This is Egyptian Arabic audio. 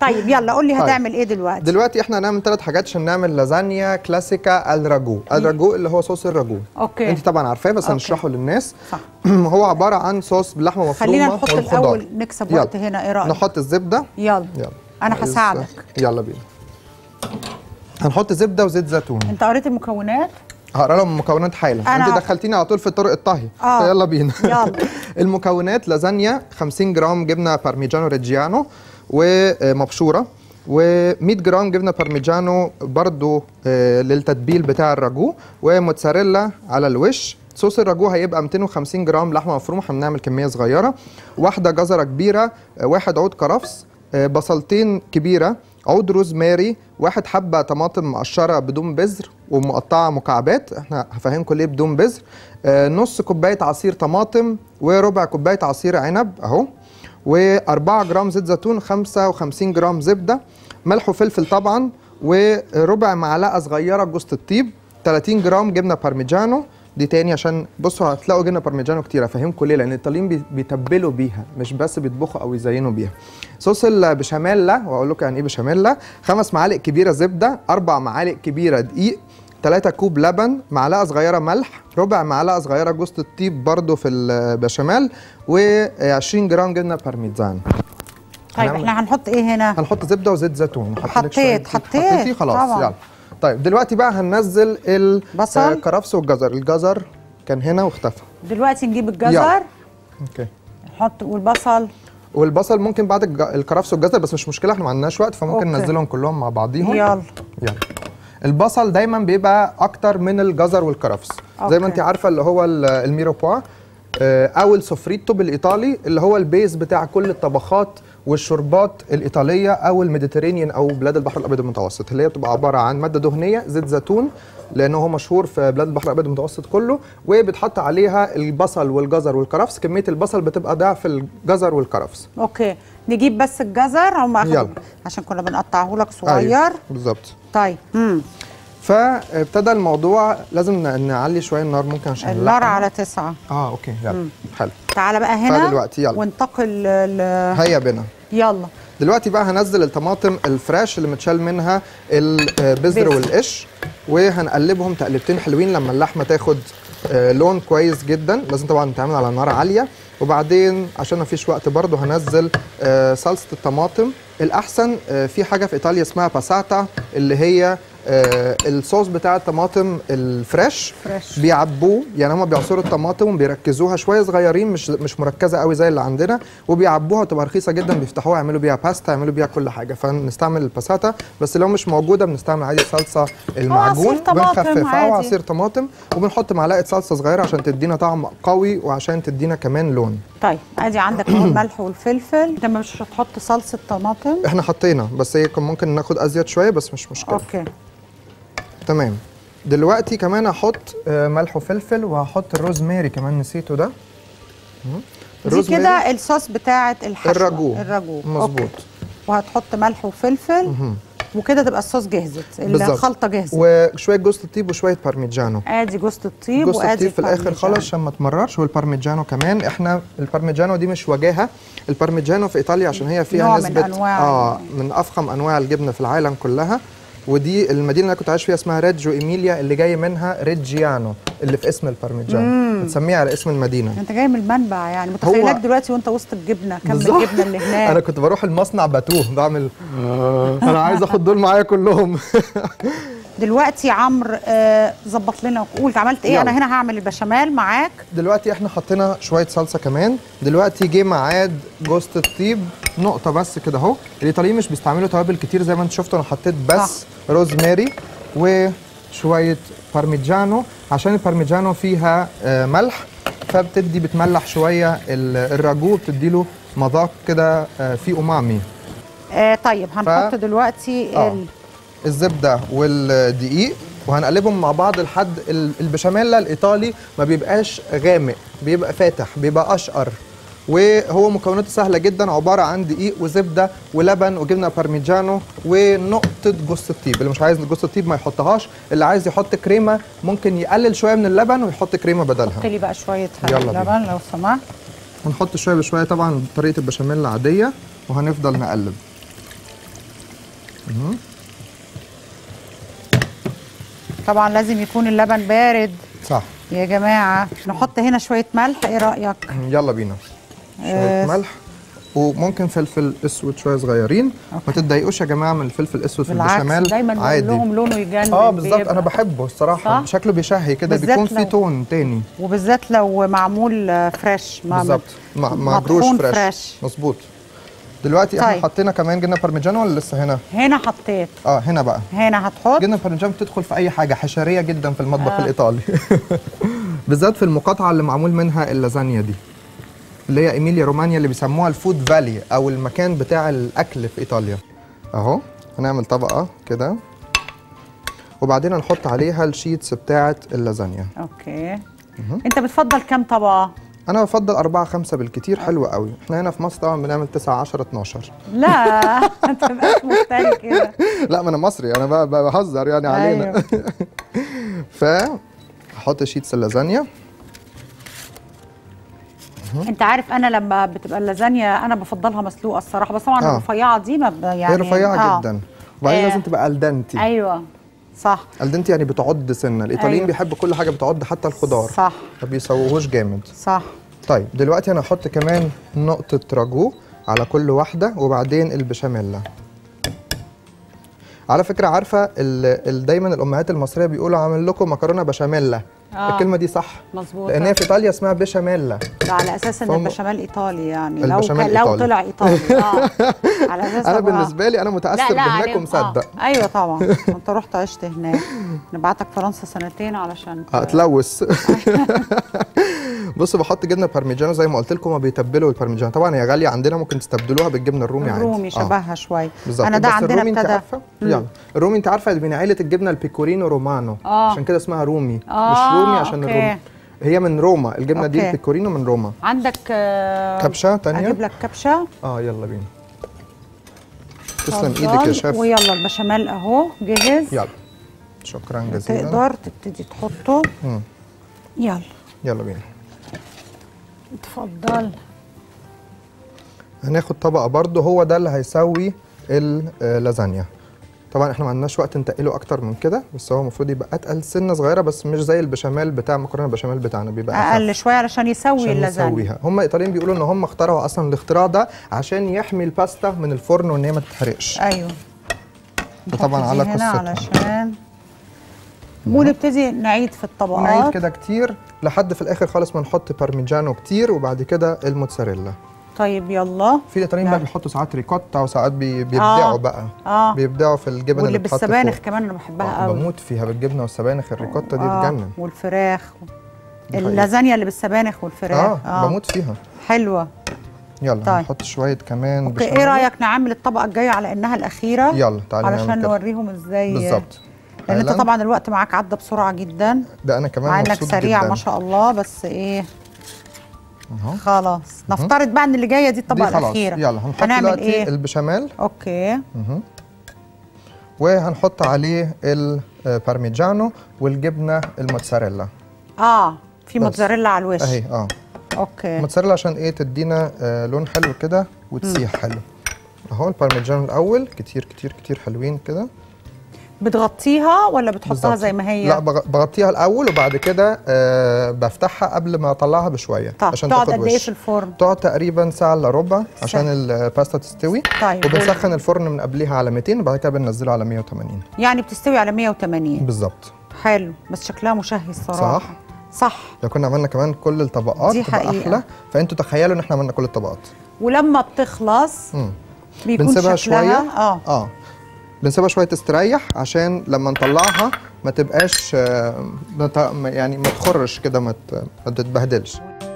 طيب يلا قول لي طيب. هتعمل ايه دلوقتي دلوقتي احنا هنعمل ثلاث حاجات عشان نعمل لازانيا كلاسيكا الراجو الراجو اللي هو صوص الراجو اوكي انت طبعا عارفاه بس أوكي. هنشرحه للناس صح هو عباره عن صوص باللحمه مفرومه خلينا نحط والخضار. الاول نكسب يلا. وقت هنا ايه رايك نحط الزبده يلا يلا انا عايز- هساعدك يلا بينا هنحط زبده وزيت زيتون انت قريت المكونات هقرا لهم المكونات حالا أنا- انت دخلتيني على طول في طرق الطهي آه. يلا بينا يلا. المكونات لازانيا 50 جرام جبنه بارميجانو ريجيانو ومبشوره و100 جرام جبنه بارميجانو برضو آه، للتتبيل بتاع الراجو وموتزاريلا على الوش صوص الراجو هيبقى 250 جرام لحمه مفرومه احنا بنعمل كميه صغيره واحده جزره كبيره آه، واحد عود كرفس آه، بصلتين كبيره عود روزماري واحد حبه طماطم مقشره بدون بذر ومقطعه مكعبات احنا هفهمكم ليه بدون بذر آه، نص كوبايه عصير طماطم وربع كوبايه عصير عنب اهو و4 جرام زيت زيتون 55 جرام زبده ملح وفلفل طبعا وربع معلقه صغيره جوز الطيب 30 جرام جبنه بارميجانو دي تاني عشان بصوا هتلاقوا جبنه بارميجانو كتير افهمكم ليه لان الايطاليين بي- بيتبلوا بيها مش بس بيطبخوا او يزينوا بيها صوص البشاميلا واقول لكم يعني ايه بشاميلا خمس معالق كبيره زبده اربع معالق كبيره دقيق 3 كوب لبن معلقه صغيره ملح ربع معلقه صغيره جوز الطيب برضو في البشاميل و20 جرام جبنه بارميزان طيب هنعمل- احنا هنحط ايه هنا هنحط زبده وزيت زيتون نحط لك شوية حطيت- زيت. حطيت، حطيتي خلاص طبعاً. يلا طيب دلوقتي بقى هننزل بصل. الكرفس والجزر الجزر كان هنا واختفى دلوقتي نجيب الجزر يلا. اوكي نحط والبصل والبصل ممكن بعد الج- الكرفس والجزر بس مش مشكله احنا ما عندناش وقت فممكن أوكي. ننزلهم كلهم مع بعضيهم يلا يلا البصل دايما بيبقى اكتر من الجزر والكرفس زي أوكي. ما انت عارفه اللي هو ال- الميروبوا آه، او السوفريتو بالايطالي اللي هو البيز بتاع كل الطبخات والشربات الايطاليه او الميديترينيان او بلاد البحر الابيض المتوسط اللي هي بتبقى عباره عن ماده دهنيه زيت زيتون لانه هو مشهور في بلاد البحر الابيض المتوسط كله وبتحط عليها البصل والجزر والكرفس كميه البصل بتبقى ضعف الجزر والكرفس اوكي نجيب بس الجزر هم يلا. اخد عشان كنا بنقطعه لك صغير أيوة، بالظبط طيب امم فابتدى الموضوع لازم ن- نعلي شويه النار ممكن عشان النار اللحمة. على تسعة اه اوكي يلا حلو تعالى بقى هنا دلوقتي، يلا. وانتقل ل... هيا بنا يلا دلوقتي بقى هنزل الطماطم الفريش اللي متشال منها البذر بذر. والقش وهنقلبهم تقلبتين حلوين لما اللحمه تاخد آه، لون كويس جدا لازم طبعا تعمل على نار عاليه وبعدين عشان ما فيش وقت برضه هنزل آه، صلصه الطماطم الاحسن آه، في حاجه في ايطاليا اسمها باساتا اللي هي آه، الصوص بتاع الطماطم الفريش فريش. بيعبوه يعني هم بيعصروا الطماطم وبيركزوها شويه صغيرين مش مش مركزه قوي زي اللي عندنا وبيعبوها وتبقى رخيصه جدا بيفتحوها يعملوا بيها باستا يعملوا بيها كل حاجه فنستعمل الباساتا بس لو مش موجوده بنستعمل عادي صلصه المعجون عصير طماطم بنخففها عادي. وعصير طماطم وبنحط معلقه صلصه صغيره عشان تدينا طعم قوي وعشان تدينا كمان لون طيب ادي عندك اهو الملح والفلفل انت مش هتحط صلصه طماطم احنا حطينا بس هي كان ممكن ناخد ازيد شويه بس مش مشكله اوكي تمام دلوقتي كمان هحط آه، ملح وفلفل وهحط الروزماري كمان نسيته ده مم. دي الروزماري كده الصوص بتاعه الحشوه الراجو. الراجو مظبوط. أوكي. وهتحط ملح وفلفل وكده تبقى الصوص جهزت بالظبط. الخلطه جهزت وشويه جوز الطيب وشويه بارميجانو ادي جوز الطيب جوز وادي الطيب في الاخر البارميجان. خالص عشان ما تمررش والبارميجانو كمان احنا البارميجانو دي مش وجاهه البارميجانو في ايطاليا عشان هي فيها نوع من نسبه أنواع اه من افخم انواع الجبنه في العالم كلها ودي المدينه اللي انا كنت عايش فيها اسمها ريجو ايميليا اللي جاي منها ريجيانو اللي في اسم البارميجانو بنسميها على اسم المدينه انت جاي من المنبع يعني متخيلك هو- دلوقتي وانت وسط الجبنه كم بالظبط. الجبنه اللي هناك انا كنت بروح المصنع بتوه بعمل انا عايز اخد دول معايا كلهم دلوقتي عمرو آه، ظبط لنا قول عملت ايه يلا. انا هنا هعمل البشاميل معاك دلوقتي احنا حطينا شويه صلصه كمان دلوقتي جه ميعاد جوز الطيب نقطه بس كده اهو الايطاليين مش بيستعملوا توابل كتير زي ما انت شفتوا انا حطيت بس روزماري وشويه بارميجانو عشان البارميجانو فيها آه، ملح فبتدي بتملح شويه ال- الراجو بتديله مذاق كده آه، فيه امامي آه طيب هنحط دلوقتي آه. ال... الزبده والدقيق وهنقلبهم مع بعض لحد ال- البشاميل الايطالي ما بيبقاش غامق بيبقى فاتح بيبقى اشقر وهو مكوناته سهله جدا عباره عن دقيق وزبده ولبن وجبنه بارميجانو ونقطه جوز الطيب اللي مش عايز جوز الطيب ما يحطهاش اللي عايز يحط كريمه ممكن يقلل شويه من اللبن ويحط كريمه بدلها حط لي بقى شويه يلا بينا. لبن لو سمحت هنحط شويه بشويه طبعا بطريقه البشاميل العاديه وهنفضل نقلب طبعا لازم يكون اللبن بارد صح يا جماعه نحط هنا شويه ملح ايه رايك يلا بينا آه، شويه ملح وممكن فلفل اسود شويه صغيرين ما تتضايقوش يا جماعه من الفلفل الاسود في بالعكس البشاميل دايما بقول عادي لهم لونه يجنن اه بالظبط بيبقى. انا بحبه الصراحه صح؟ شكله بيشهي كده بالذات بيكون فيه لو- تون تاني وبالذات لو معمول آه، فريش ما- بالظبط مع مع جروش مطحون فريش فريش مظبوط دلوقتي احنا طيب. حطينا كمان جبنه بارميجان ولا لسه هنا هنا حطيت اه هنا بقى هنا هتحط جبنه بارميجان بتدخل في اي حاجه حشريه جدا في المطبخ آه. الايطالي بالذات في المقاطعه اللي معمول منها اللازانيا دي اللي هي ايميليا رومانيا اللي بيسموها الفود فالي او المكان بتاع الاكل في ايطاليا اهو هنعمل طبقه كده وبعدين هنحط عليها الشيتس بتاعه اللازانيا اوكي انت بتفضل كام طبقه انا بفضل أربعة خمسة بالكتير حلوة قوي احنا هنا في مصر طبعا بنعمل 9 10 12 لا انت بقى مفتري كده لا ما انا مصري انا ب- ب- بهزر يعني علينا أيوة. ف هحط شيتس اللازانيا انت عارف انا لما بتبقى اللازانيا انا بفضلها مسلوقه الصراحه بس طبعا آه. الرفيعه دي ما ب- يعني هي رفيعة آه. جدا وبعدين آه. لازم تبقى الدنتي ايوه صح الدنتي يعني بتعض سنة الايطاليين أيوة. بيحبوا كل حاجة بتعض حتى الخضار صح ما بيسووهوش جامد صح طيب دلوقتي انا هحط كمان نقطة راجو على كل واحدة وبعدين البشاميل على فكرة عارفة ال- ال- دايما الأمهات المصرية بيقولوا عامل لكم مكرونة بشاميل آه. الكلمة دي صح مظبوط لأن هي في إيطاليا اسمها بشاميل ده على اساس ان فهم- البشاميل ايطالي يعني لو البشاميل كان- لو إيطالي. طلع ايطالي اه على اساس أنا هو- بالنسبة لي أنا متأثر بهناك عليهم- ومصدق آه. ايوه طبعا انت رحت عشت هناك نبعتك فرنسا سنتين علشان ت- هتلوث بصوا بحط جبنه بارميجانو زي ما قلت لكم ما بيتبلوا البارميجانو طبعا هي غاليه عندنا ممكن تستبدلوها بالجبنه الرومي عادي الرومي آه. شبهها شويه بالظبط انا ده بس عندنا الرومي انت ابتدى عارفه يلا الرومي انت عارفه من عائله الجبنه البيكورينو رومانو آه. عشان كده اسمها رومي آه، مش رومي عشان أوكي. الرومي هي من روما الجبنه دي أوكي. البيكورينو من روما عندك آه، كبشه تانية اجيب لك كبشه اه يلا بينا تسلم اتفضل. ايدك يا شيف ويلا البشاميل اهو جهز يلا شكرا جزيلا تقدر تبتدي تحطه مم. يلا يلا بينا اتفضل هناخد طبقه برضو هو ده اللي هيسوي اللازانيا طبعا احنا ما عندناش وقت نتقله اكتر من كده بس هو المفروض يبقى اتقل سنه صغيره بس مش زي البشاميل بتاع مكرونه البشاميل بتاعنا بيبقى أخف. اقل شويه علشان يسوي عشان اللازانيا يسويها هم الايطاليين بيقولوا ان هم اخترعوا اصلا الاختراع ده عشان يحمي الباستا من الفرن وان هي ما تتحرقش ايوه ده طبعا نحط على دي هنا قصتهم علشان ونبتدي نعيد في الطبقات نعيد كده كتير لحد في الاخر خالص ما نحط بارميجانو كتير وبعد كده الموتزاريلا طيب يلا في الايطاليين بقى نعم. بيحطوا ساعات ريكوتا وساعات بي بيبدعوا آه. بقى اه بيبدعوا في الجبن واللي اللي بتتحط بالسبانخ فوق. كمان انا بحبها آه، قوي بموت فيها بالجبنه والسبانخ الريكوتا دي آه، بتجنن والفراخ دي حقيقة. اللازانيا اللي بالسبانخ والفراخ اه بموت فيها حلوه يلا طيب. نحط شويه كمان اوكي ايه بشاميل. رايك نعمل الطبقه الجايه على انها الاخيره يلا تعالي علشان نعمل كده. نوريهم ازاي بالظبط لان انت حالاً. طبعا الوقت معاك عدى بسرعه جدا ده انا كمان مع انك مبسوط سريع جدا ما شاء الله بس ايه اهو خلاص نفترض بقى ان اللي جايه دي الطبقه دي خلاص الاخيره يلا هنحط هنعمل دلوقتي ايه البشاميل اوكي وهنحط عليه البارميجانو والجبنه الموتزاريلا اه في بس. موتزاريلا على الوش اهي اه اوكي الموتزاريلا عشان ايه تدينا آه لون حلو كده وتسيح حلو اهو البارميجانو الاول كتير كتير كتير حلوين كده بتغطيها ولا بتحطها بالظبط. زي ما هي لا بغ- بغطيها الاول وبعد كده آه بفتحها قبل ما اطلعها بشويه طب عشان تقعد تاخد قد ايه وش في الفرن تقعد تقريبا ساعه الا ربع عشان الباستا تستوي طيب وبنسخن الفرن من قبلها على 200 وبعد كده بننزله على 180 يعني بتستوي على 180 بالظبط حلو بس شكلها مشهي الصراحه صح؟ صح لو كنا عملنا كمان كل الطبقات دي تبقى حقيقة. احلى فانتوا تخيلوا ان احنا عملنا كل الطبقات ولما بتخلص مم. بيكون بنسيبها شكلها شويه اه اه بنسيبها شويه تستريح عشان لما نطلعها ما تبقاش آه، ما ت- ما- يعني ما تخرش كده ما ت- ما تتبهدلش